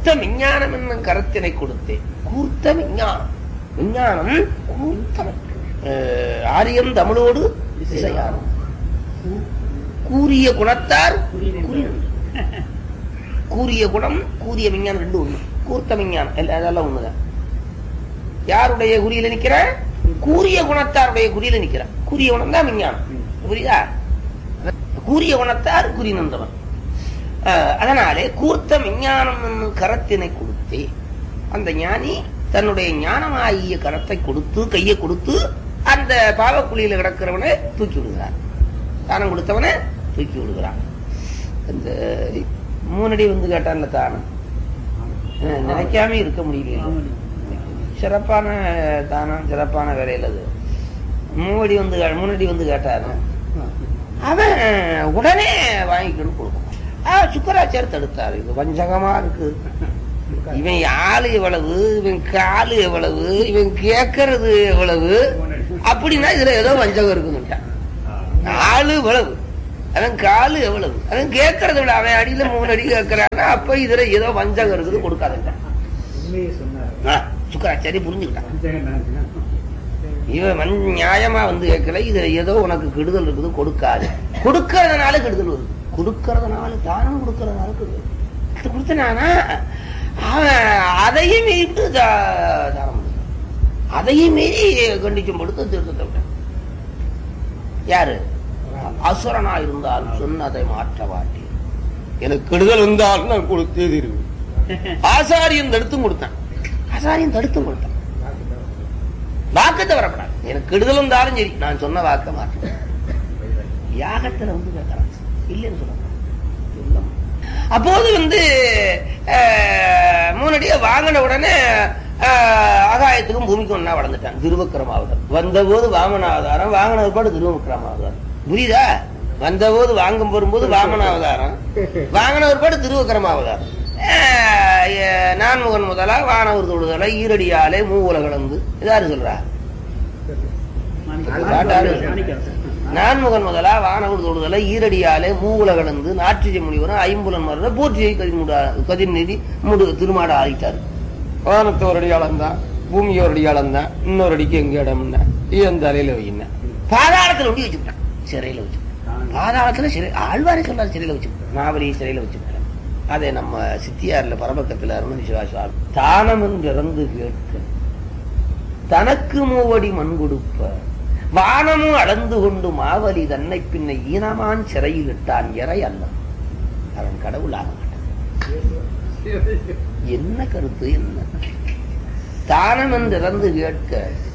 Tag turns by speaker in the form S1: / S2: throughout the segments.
S1: கூர்த்த விஞ்ஞானம் என்னும் கரத்தினை கொடுத்தேன் கூர்த்த விஞ்ஞானம் விஞ்ஞானம் கூர்த்தம் அஹ், ஆரியம் தமிழோடு இசையாரும் கூறிய குணத்தார் கூறினன். கூறிய குணம் கூறிய விஞ்ஞானம் ரெண்டு ஒண்ணு கூர்த்த விஞ்ஞானம் எல்லாம் அதெல்லாம் ஒண்ணுதான் யாருடைய குறியில நிக்கிற கூறிய குணத்தாருடைய குறியில நிக்கிற கூறிய குணம் தான் விஞ்ஞானம் புரியுதா கூறிய குணத்தார் குறி நந்தவன் அஹ், அதனாலே கூர்த்த விஞ்ஞானம் என்னும் கரத்தினை கொடுத்தே அந்த ஞானி தன்னுடைய ஞானமாகிய கரத்தை கொடுத்து கையை கொடுத்து அந்த பாவக்குழியில கிடக்கிறவனை தூக்கி விடுகிறார் தானம் கொடுத்தவனை தூக்கி விடுகிறான் அந்த மூணடி வந்து கேட்டான்ல தானம் அஹ், நினைக்காம இருக்க முடியல சிறப்பான தானம் சிறப்பான வேலையில் அது மூணடி வந்து கே- மூணடி வந்து கேட்டாரு அவன் உடனே வாங்கிக்கணும் கொடுக்கும் ஆ சுக்கராச்சார் தடுத்தாரு இது வஞ்சகமா இருக்கு இவன் ஆளு எவ்வளவு இவன் காலு எவ்வளவு இவன் கேட்கறது எவ்வளவு அப்படின்னா இதுல ஏதோ வஞ்சகம் இருக்குன்னுட்டான் ஆளு எவ்வளவு அவன் காலு எவ்வளவு அவன் கேட்கறத விட அவன் அடியில மூணு அடி கேட்கறான்னா அப்ப இதுல ஏதோ வஞ்சகம் இருக்குது கொடுக்காதுட்டான்
S2: உண்மையை சொன்னார்
S1: ஆ, சுக்கராச்சாரி புரிஞ்சுக்கிட்டான்
S2: ஜெகநாதன்.
S1: இவன் வந் நியாயமா வந்து கேட்கல இதுல ஏதோ உனக்கு கெடுதல் இருக்குது கொடுக்காது கொடுக்கறதுனால கெடுதல் வருது கொடுக்கறதுனால தானம் கொடுக்கறதுனால கெடுதல் அது கொடுத்தனானா அவன் அதையும் மீறிட்டு தா- தானம் கொடுத்தான். அதையும் மீறி கண்டிக்கும் படுத்து திருத்தத்தை விட்டான் யாரு அசுரனா இருந்தாலும் சொன்னதை மாற்ற மாட்டேன் எனக்கு கெடுதல் வந்தாலும் நான் கொடுத்தே தீருவேன் ஆசாரியம் தடுத்தும் கொடுத்தான் ஆசாரியம் தடுத்தும் கொடுத்தான் வாக்கத்தை வரப்படாது எனக்கு கெடுதல் வந்தாலும் சரி நான் சொன்ன வாக்க மாற்றேன் யாகத்துல வந்து கேட்கறான் இல்லைன்னு சொல்ல அப்போது வந்து அஹ், மூணடியை வாங்கின உடனே அஹ், ஆகாயத்துக்கும் பூமிக்கும் ஒன்னா வளர்ந்துட்டான் திருவக்கிரமாவதாரம் வந்தபோது வாமனாவதாரம் வாங்கின பாடு திருவக்கிரமாவதாரம் புரியுதா வந்தபோது வாங்கும் வரும்போது வாமனாவதாரம் வாங்கின பாடு திருவக்கிரமாவதாரம் அஹ், எ- நான்முகன் முதலா வானவர் தொழுதலை ஈரடியாலே மூவுல கலந்து இதாரு சொல்றா காட்டாரு. நான்முகன் முதலா வானவர் தொழுதலை ஈரடியாலே மூவுல கலந்து நாற்றிய முனிவரும் ஐம்புலன் மருத போற்றியை கதிர்முடா கதிர்நிதி முடு திருமாட ஆகிட்டாரு வானத்தை ஒரு அடி அளந்தான் பூமி ஒரு அடி அளந்தான் இன்னொரு அடிக்கு எங்க இடம்னா இவன் தலையில வையின பாதாளத்துல ஒண்டி வச்சுக்கிட்டான் சிறையில வச்சுக்கிட்டான் பாதாளத்துல சிறை ஆழ்வாரே சொல்லாரு சிறையில வச்சுக்கிட்டான் நாவலி சிறையில வச்சுக்கிட்டான் அதை நம்ம சித்தியார்ல பரமக்கத்துல அருமதி சிவாசுவாமி தானம் என்றிறந்து கேட்க தனக்கு மூவடி மண் கொடுப்ப வானமும் அளந்து கொண்டு மாவலி தன்னை பின்ன ஈனமான் சிறையில் இட்டான் இறை அல்ல அவன் கடவுளாக மாட்டான் என்ன கருத்து என்ன தானம் என்றிறந்து கேட்க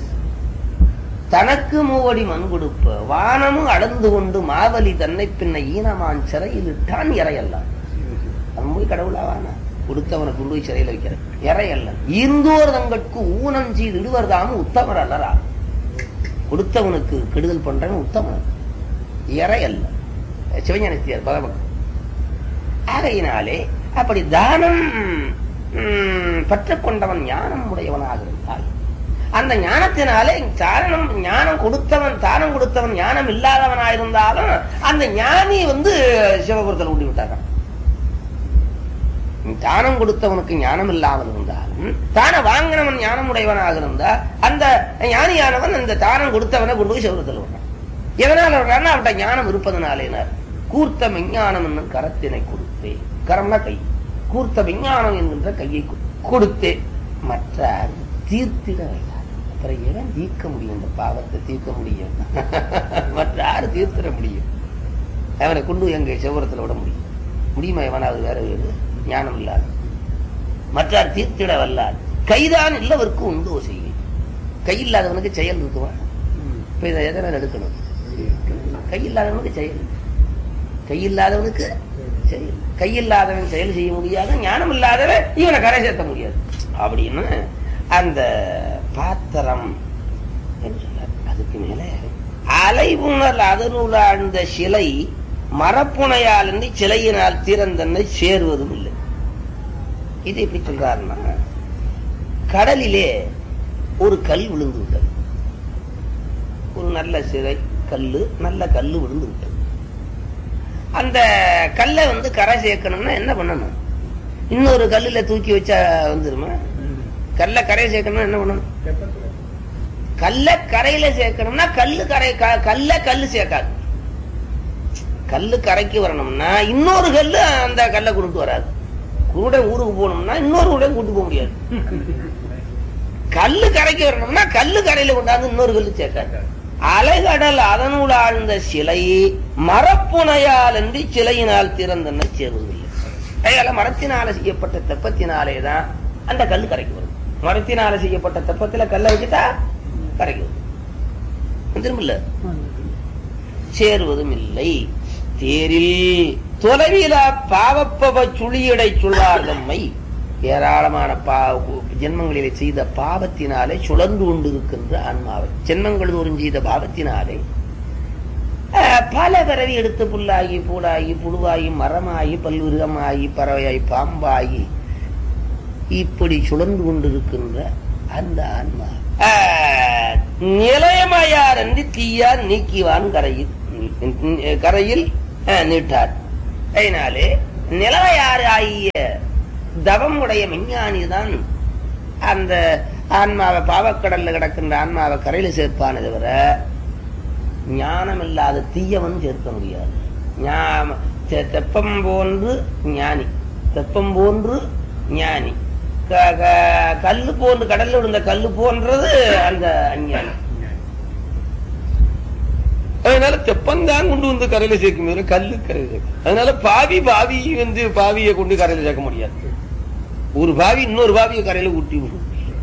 S1: தனக்கு மூவடி மண் கொடுப்ப வானமும் அளந்து கொண்டு மாவலி தன்னை பின்ன ஈனமான் சிறையில் இட்டான் இறை அல்ல அவன் போய் கடவுளாவானா கொடுத்தவனை கொண்டு போய் சிறையில் வைக்கிற இறை அல்ல ஈந்தோர் தங்கட்கு ஊனம் செய்து இடுவர்தாம உத்தமர் அல்லரா கொடுத்தவனுக்கு கெடுதல் பண்றவன் உத்தமன் இறை அல்ல சிவஞானத்தியார் பகவன் ஆகையினாலே அப்படி தானம் ம், பற்றுக்கொண்டவன் ஞானம் உடையவனாக இருந்தால் அந்த ஞானத்தினாலே தானம் ஞானம் கொடுத்தவன் தானம் கொடுத்தவன் ஞானம் இல்லாதவனாயிருந்தாலும் அந்த ஞானி வந்து சிவபுரத்தில் ஊட்டி விட்டாராம் தானம் கொடுத்தவனுக்கு ஞானம் இல்லாமல் இருந்தாலும் தானம் வாங்கினவன் ஞானம் உடையவனாக இருந்தா அந்த ஞானியானவன் அந்த தானம் கொடுத்தவனை கொண்டு போய் சிவபுரத்தில் விடுறான் எதனால விடுறான்னா அவன்கிட்ட ஞானம் இருப்பதனாலேனார் கூர்த்த விஞ்ஞானம் என்னும் கரத்தினை கொடுத்தே கரம்னா கை கூர்த்த விஞ்ஞானம் என்கின்ற கையை கொடு- கொடுத்தே மற்ற தீர்த்திட வைத்தார் அப்புறம் எவன் தீர்க்க முடியும் இந்த பாவத்தை தீர்க்க முடியும் மற்ற யாரு தீர்த்திட முடியும் அவனை கொண்டு எங்க செவரத்துல விட முடியும் முடியுமா எவனாவது வேற வேறு ஞானம் இல்லாத மற்றார் தீர்த்திட வல்லார் கைதான் இல்லவருக்கு உண்டோ செய்வி கை இல்லாதவனுக்கு செயல் இருக்குமா இப்ப இதை எதனை எடுக்கணும் கை இல்லாதவனுக்கு செயல் கை இல்லாதவனுக்கு செயல் கை இல்லாதவன் செயல் செய்ய முடியாது ஞானம் இல்லாதவன் இவனை கரை சேர்த்த முடியாது அப்படின்னு அந்த பாத்திரம் என்று சொன்னார் அதுக்கு மேல அலைபுணர் அதனுள் ஆழ்ந்த சிலை மரப்புனையால் இன்றி சிலையினால் திறந்தன்னை சேருவதும் இல்லை இது எப்படி சொல்றாருன்னா கடலிலே ஒரு கல் விழுந்து விட்டது ஒரு நல்ல சிறை கல்லு நல்ல கல்லு விழுந்து விட்டது அந்த கல்லை வந்து கரை சேர்க்கணும்னா என்ன பண்ணணும் இன்னொரு கல்லுல தூக்கி வச்சா வந்துருமா கல்ல கரையை சேர்க்கணும்னா என்ன பண்ணணும்
S2: தெப்பத்துல
S1: கல்ல கரையில சேர்க்கணும்னா கல்லு கரை க- கல்ல கல்லு சேர்க்காது கல்லு கரைக்கு வரணும்னா இன்னொரு கல்லு அந்த கல்லை கொண்டு வராது குருடை ஊருக்கு போகணும்னா இன்னொரு கூட கூட்டு போக முடியாது கல்லு கரைக்கு வரணும்னா கல்லு கரையில கொண்டாந்து இன்னொரு கல்லு சேர்க்காது அலைகடல் அதனுள் ஆழ்ந்த சிலை மரப்புனையால் என்று சிலையினால் திறந்தன சேருவதில்லை அதனால மரத்தினால செய்யப்பட்ட தெப்பத்தினாலே தான் அந்த கல்லு கரைக்கு வரும் மரத்தினால செய்யப்பட்ட தெப்பத்துல கல்லை வச்சுட்டா கரைக்கு வரும் வந்துருமில்ல சேருவதும் இல்லை தேரில் தொலைவிலா பாவப்பவ சுழியடை சொல்லார் தம்மை ஏராளமான பா ஜென்மங்களிலே செய்த பாவத்தினாலே சுழன்று கொண்டிருக்கின்ற ஆன்மாவை ஜென்மங்கள் தோறும் செய்த பாவத்தினாலே அஹ், பல பிறவி எடுத்து புல்லாகி பூடாகி புழுவாகி மரமாகி பல்விருகமாகி பறவையாகி பாம்பாகி இப்படி சுழன்று கொண்டிருக்கின்ற அந்த ஆன்மா அஹ், நிலையமாயார் என்று தீயார் நீக்கிவான் கரையில் கரையில் அஹ், நீட்டார் அதனாலே நிலையார் ஆகிய தவம் உடைய விஞ்ஞானி தான் அந்த ஆன்மாவை பாவக்கடல்ல கிடக்கின்ற ஆன்மாவை கரையில சேர்ப்பானே தவிர ஞானம் இல்லாத தீயவன் சேர்க்க முடியாது ஞா- தெ- தெப்பம் போன்று ஞானி தெப்பம் போன்று ஞானி க- க- கல்லு போன்று கடல்ல விழுந்த கல்லு போன்றது அந்த அஞ்ஞானி அதனால தெப்பந்தான் கொண்டு வந்து கரையில சேர்க்க முடியாது கல்லு கரையில சேர்க்கும் அதனால பாவி பாவி வந்து பாவியை கொண்டு கரையில சேர்க்க முடியாது ஒரு பாவி இன்னொரு பாவியை கரையில ஊட்டி விடும்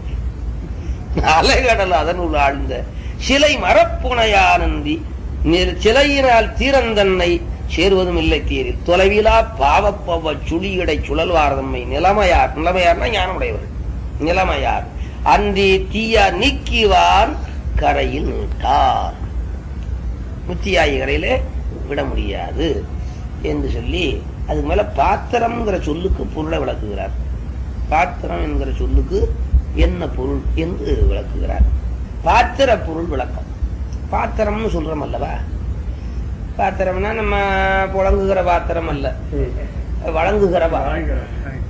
S1: அலைகடல் அதனுள் ஆழ்ந்த சிலை மரப்புனையானந்தி நிர்- சிலையினால் தீரந்தன்னை சேருவதும் இல்லை தீரில் தொலைவிலா பாவப்பவ சுழியடை சுழல்வாரதம்மை நிலைமையார் நிலைமையார்னா ஞானமுடையவர் நிலைமையார் அன்றி தீயா நீக்கிவான் கரையில் நீட்டார் முத்தியாயி கரையிலே விட முடியாது என்று சொல்லி அதுக்கு மேல பாத்திரம்ங்கிற சொல்லுக்கு பொருளை விளக்குகிறார் பாத்திரம் என்கிற சொல்லுக்கு என்ன பொருள் என்று விளக்குகிறார் பாத்திர பொருள் விளக்கம் பாத்திரம்னு சொல்றோம் அல்லவா பாத்திரம்னா நம்ம புழங்குகிற பாத்திரம் அல்ல வழங்குகிற பாத்திரம்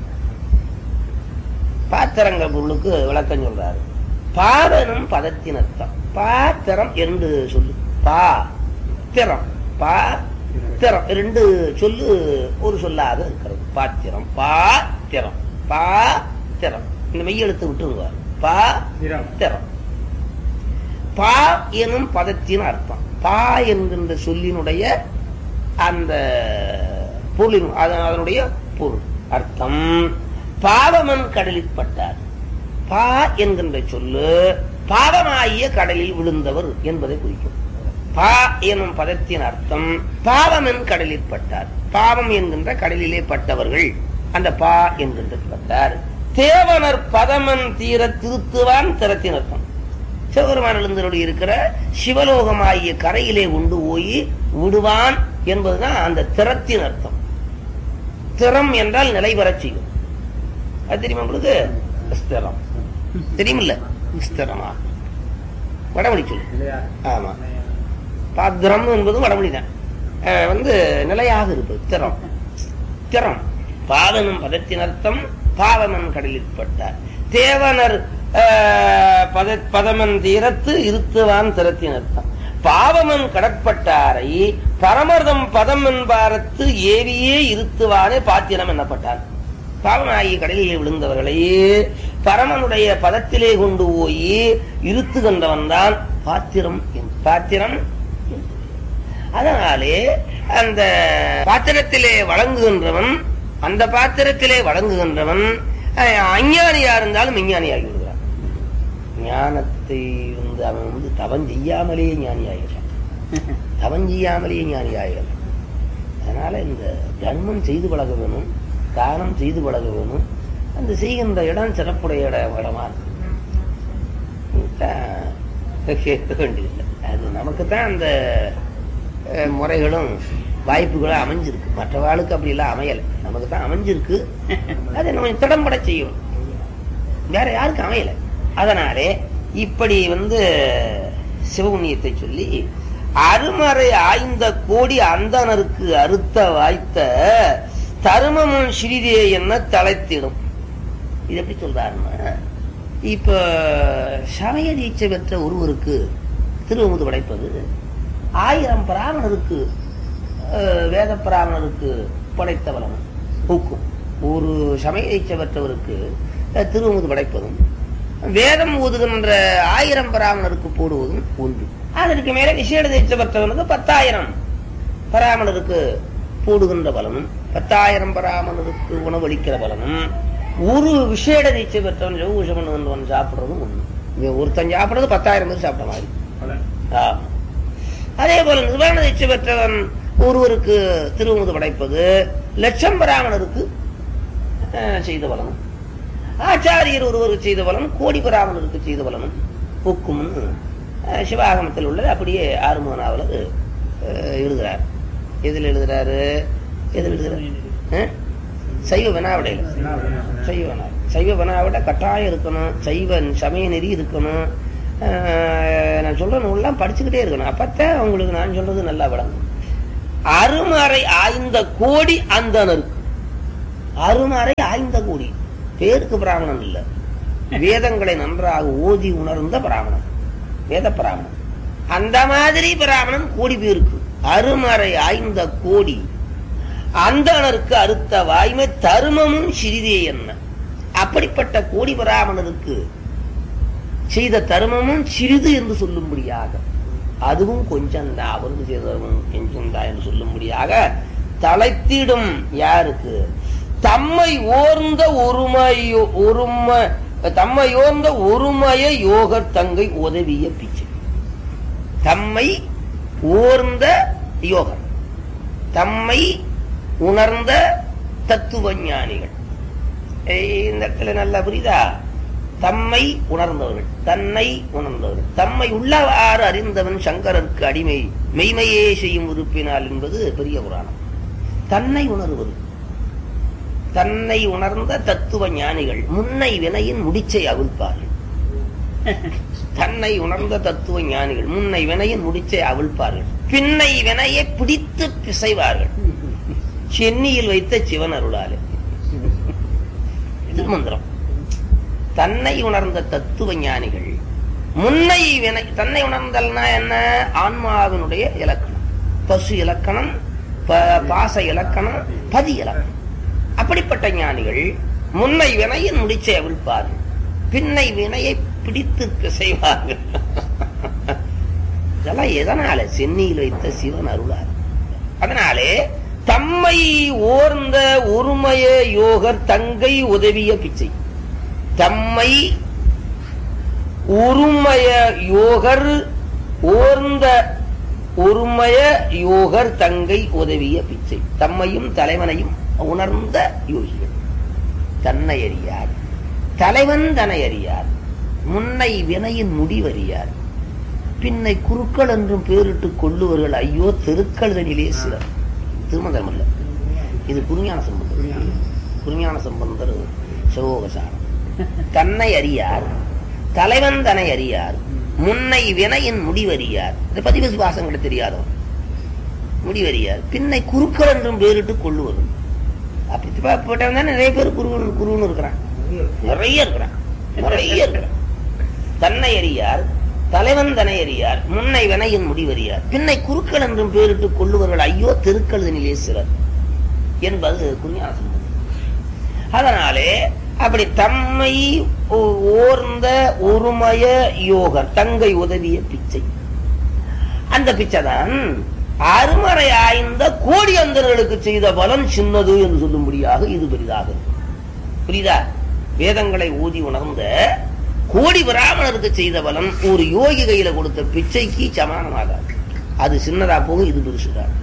S1: பாத்திரங்கிற பொருளுக்கு விளக்கம் சொல்றாரு பாவனும் பதத்தின் அர்த்தம் பாத்திரம் என்று சொல்லு பா திறம் பா திறம் ரெண்டு சொல்லு ஒரு சொல்லாக இருக்கிறது பாத்திரம் பாத்திரம் பாத்திரம் இந்த மெய்யெழுத்து விட்டுருங்க பா
S2: திறம்.
S1: திறம் பா எனும் பதத்தின் அர்த்தம் பா என்கின்ற சொல்லினுடைய அந்த பொருளின் அது- அதனுடைய பொருள் அர்த்தம் பாவமன் கடலில் பட்டார் பா என்கின்ற சொல்லு பாவமாகிய கடலில் விழுந்தவர் என்பதை குறிக்கும் பா எனும் பதத்தின் அர்த்தம் பாவமன் கடலில் பட்டார் பாவம் என்கின்ற கடலிலே பட்டவர்கள் அந்த பா என்கின்ற பட்டார் தேவனர் பதமன் தீர திருத்துவான் திறத்தின் அர்த்தம் சிவபெருமான் எழுந்தருளி இருக்கிற சிவலோகமாகிய கரையிலே உண்டு போய் விடுவான் என்பதுதான் அந்த திறத்தின் அர்த்தம் திறம் என்றால் நிலை பெறச் செய்யும் அது தெரியுமா உங்களுக்கு ஸ்திரம் தெரியுமில்ல ஸ்திரமா வடமொழி சொல்லு
S2: இல்லையா
S1: ஆமா பாத்திரம் என்பது வடமொழி தான் அஹ் வந்து நிலையாக இருப்பது திறம் திறம் பாவனும் பதத்தின் அர்த்தம் பாவமன் கடலில் பட்டார் தேவனர் அஹ், பத பதமன் தீரத்து இருத்துவான் திறத்தின் அர்த்தம் பாவமன் கடற்பட்டாரை பரமர்தம் பதம் என்பாரத்து ஏவியே இருத்துவானே பாத்திரம் என்னப்பட்டார் பாவமாகி கடலிலே விழுந்தவர்களை பரமனுடைய பதத்திலே கொண்டு போய் இருத்துகின்றவன் தான் பாத்திரம் என்று- பாத்திரம் என்று. அதனாலே அந்த பாத்திரத்திலே வழங்குகின்றவன் அந்த பாத்திரத்திலே வழங்குகின்றவன் அஹ், அஞ்ஞானியா இருந்தாலும் விஞ்ஞானியாகி விடுகிறான் ஞானத்தை வந்து அவன் வந்து தவம் செய்யாமலேயே ஞானி ஆகிறான் தவம் செய்யாமலேயே ஞானி ஆகிறான் அதனால இந்த தர்மம் செய்து பழக வேணும் தானம் செய்து பழக வேணும் அந்த செய்கின்ற இடம் சிறப்புடைய இடம் இடமா இருக்கு கேட்க வேண்டியதில்லை அது நமக்கு தான் அந்த அஹ், முறைகளும் வாய்ப்புகளும் அமைஞ்சிருக்கு மற்றவாளுக்கு அப்படி எல்லாம் அமையலை நமக்கு தான் அமைஞ்சிருக்கு அதை நம்ம திடம்பட செய்யணும் வேற யாருக்கும் அமையல அதனாலே இப்படி வந்து சிவபுண்ணியத்தை சொல்லி அருமறை ஆய்ந்த கோடி அந்தனருக்கு அறுத்த வாய்த்த தருமமும் சிறிதே என்ன தலைத்திடும் இது எப்படி சொல்றாருன்னா இப்ப சமய தீட்சை பெற்ற ஒருவருக்கு திருவமுது படைப்பது ஆயிரம் பிராமணருக்கு அஹ், வேத பிராமணருக்கு படைத்த பலன் ஊக்கும் ஒரு சமய தீட்சை பெற்றவருக்கு அஹ், திருவமுது படைப்பதும் வேதம் ஊதுகின்ற ஆயிரம் பிராமணருக்கு போடுவதும் ஒன்று அதற்கு மேல விசேட தீட்சை பெற்றவனுக்கு பத்தாயிரம் பராமணருக்கு போடுகின்ற பலனும் பத்தாயிரம் பராமணருக்கு உணவளிக்கிற பலனும் ஒரு விசேட நீச்சை பெற்றவன் ஜவுஷம் பண்ணுவன் சாப்பிடுறதும் ஒண்ணு இவன் ஒருத்தன் சாப்பிடுறது பத்தாயிரம் பேர் சாப்பிட்ட மாதிரி ஆமா. அதே போல நிர்வாண தீட்சை பெற்றவன் ஒருவருக்கு திருமுது படைப்பது லட்சம் பிராமணருக்கு அஹ், செய்த பலனும் ஆச்சாரியர் ஒருவருக்கு செய்த பலன் கோடி பிராமணருக்கு செய்த பலனும் ஒக்கும்னு அஹ், சிவாகமத்தில் உள்ளது அப்படியே ஆறுமுகனாவில் எழுதுறார் எதில் எழுதுறாரு எதில் எழுதுறாரு அஹ்? சைவ வினாவிடையில் சைவ வினா சைவ வினாவிட கட்டாயம் இருக்கணும் சைவ சமய நெறி இருக்கணும் அஹ், நான் சொல்ற நூல்லாம் படிச்சுக்கிட்டே இருக்கணும் அப்பத்தான் உங்களுக்கு நான் சொல்றது நல்லா விளங்கும் அருமறை ஆய்ந்த கோடி அந்தனருக்கு அருமறை ஆய்ந்த கோடி பேருக்கு பிராமணன் இல்ல வேதங்களை நன்றாக ஓதி உணர்ந்த பிராமணன் வேத பிராமணன் அந்த மாதிரி பிராமணன் கோடி பேருக்கு அருமறை ஆய்ந்த கோடி அந்தணருக்கு அறுத்த வாய்மை தருமமும் சிறிதே என்ன அப்படிப்பட்ட கோடி பிராமணருக்கு செய்த தருமமும் சிறிது என்று சொல்லும்படியாக அதுவும் கொஞ்சம் தான் அவருக்கு செய்த தருமம் கொஞ்சம் தான் என்று சொல்லும்படியாக தலைத்திடும் யாருக்கு தம்மை ஓர்ந்த ஒருமையோ ஒருமை தம்மை ஓர்ந்த ஒருமய யோகர் தங்கை உதவிய பிச்சை தம்மை ஓர்ந்த யோகர் தம்மை உணர்ந்த தத்துவ ஞானிகள் ஏய், இந்த இடத்துல நல்லா புரியுதா தம்மை உணர்ந்தவர்கள் தன்னை உணர்ந்தவர்கள் தம்மை உள்ளவாறு அறிந்தவன் சங்கரருக்கு அடிமை மெய்மையே செய்யும் உறுப்பினால் என்பது பெரிய புராணம் தன்னை உணர்வது தன்னை உணர்ந்த தத்துவ ஞானிகள் முன்னை வினையின் முடிச்சை அவிழ்ப்பார்கள் தன்னை உணர்ந்த தத்துவ ஞானிகள் முன்னை வினையின் முடிச்சை அவிழ்ப்பார்கள் பின்னை வினையை பிடித்து பிசைவார்கள் சென்னியில் வைத்த சிவன் அருளாலே இது மந்திரம் தன்னை உணர்ந்த தத்துவ ஞானிகள் முன்னை வினை தன்னை உணர்ந்தல்னா என்ன ஆன்மாவினுடைய இலக்கணம் பசு இலக்கணம் ப- பாச இலக்கணம் பதி இலக்கணம் அப்படிப்பட்ட ஞானிகள் முன்னை வினையின் முடிச்சை அவிழ்ப்பார்கள் பின்னை வினையை பிடித்து பிசைவார்கள் இதெல்லாம் எதனால சென்னியில் வைத்த சிவன் அருளார் அதனாலே தம்மை ஓர்ந்த ஒருமய யோகர் தங்கை உதவிய பிச்சை தம்மை ஒருமய யோகர் ஓர்ந்த ஒருமய யோகர் தங்கை உதவிய பிச்சை தம்மையும் தலைவனையும் உணர்ந்த யோகிகள் தன்னை அறியார் தலைவன் தன்னை அறியார் முன்னை வினையின் முடிவறியார் பின்னை குருக்கள் என்றும் பேரிட்டு கொள்ளுவர்கள் ஐயோ தெருக்களிலே சிலர் திருமந்தரம் அல்ல இது குருஞான சம்பந்தர் குருஞான சம்பந்தர் சிவோகசாரம் தன்னை அறியார் தலைவன் தன்னை அறியார் முன்னை வினையின் முடிவறியார் இந்த பதிவு சுவாசங்களை தெரியாதவன் முடிவறியார் பின்னை குருக்கள் என்றும் பேரிட்டு கொள்ளுவர்கள் அப்படி போட்டவன் தான் நிறைய பேர் குருவன் குருன்னு இருக்கிறான் நிறைய இருக்கிறான் நிறைய இருக்கிறான் தன்னை அறியார் தலைவன் தன்னை அறியார் முன்னை வினையின் முடிவறியார் பின்னை குருக்கள் என்றும் பேரிட்டு கொள்ளுவர்கள் ஐயோ தெருக்களுதனிலே சிலர் என்பது குஞ்ஞான சம்பந்தம் அதனாலே அப்படி தம்மை ஓ- ஓர்ந்த ஒருமய யோகர் தங்கை உதவிய பிச்சை அந்த பிச்சை தான் அருமறை ஆய்ந்த கோடி அந்தர்களுக்கு செய்த பலன் சின்னது என்று சொல்லும்படியாக இது பெரிதாக இருக்கு. புரியுதா வேதங்களை ஊதி உணர்ந்த கோடி பிராமணருக்கு செய்த பலன் ஒரு யோகி கையில கொடுத்த பிச்சைக்கு சமானமாகாது அது சின்னதா போகும் இது பெருசுதான்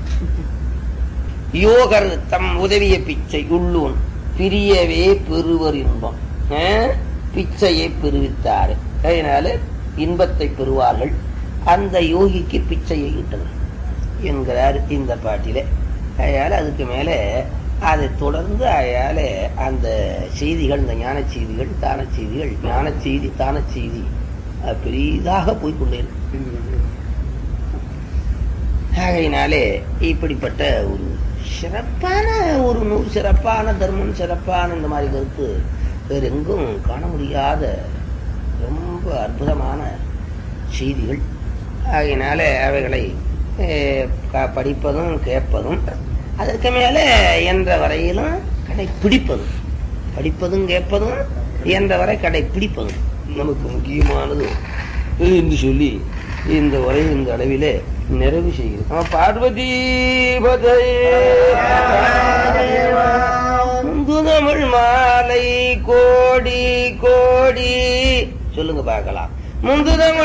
S1: யோகர் தம் உதவிய பிச்சை உள்ளூன் பிரியவே பெறுவர் இன்பம் அஹ்? பிச்சையை பெறுவித்தாரு அதனால இன்பத்தை பெறுவார்கள் அந்த யோகிக்கு பிச்சையை இட்டது என்கிறார் இந்த பாட்டிலே அதனால அதுக்கு மேல அதை தொடர்ந்து அயால அந்த செய்திகள் இந்த ஞான செய்திகள் தான செய்திகள் ஞான செய்தி தான செய்தி அது பெரிதாக போய்க்கொண்டே இருக்கு ஆகையினாலே இப்படிப்பட்ட ஒரு சிறப்பான ஒரு நூல் சிறப்பான தர்மம் சிறப்பான இந்த மாதிரி கருத்து வேற எங்கும் காண முடியாத ரொம்ப அற்புதமான செய்திகள் ஆகையினால அவைகளை அஹ், க- படிப்பதும் கேட்பதும் அதற்கு மேலே என்ற வரையிலும் கடைப்பிடிப்பதும் படிப்பதும் கேட்பதும் என்ற வரை கடைப்பிடிப்பதும் நமக்கு முக்கியமானது என்று சொல்லி இந்த உரை இந்த அளவிலே நிறைவு செய்கிறோம் நம்ம பார்வதி தமிழ் மாலை கோடி கோடி சொல்லுங்க பார்க்கலாம் முந்து தமிழ்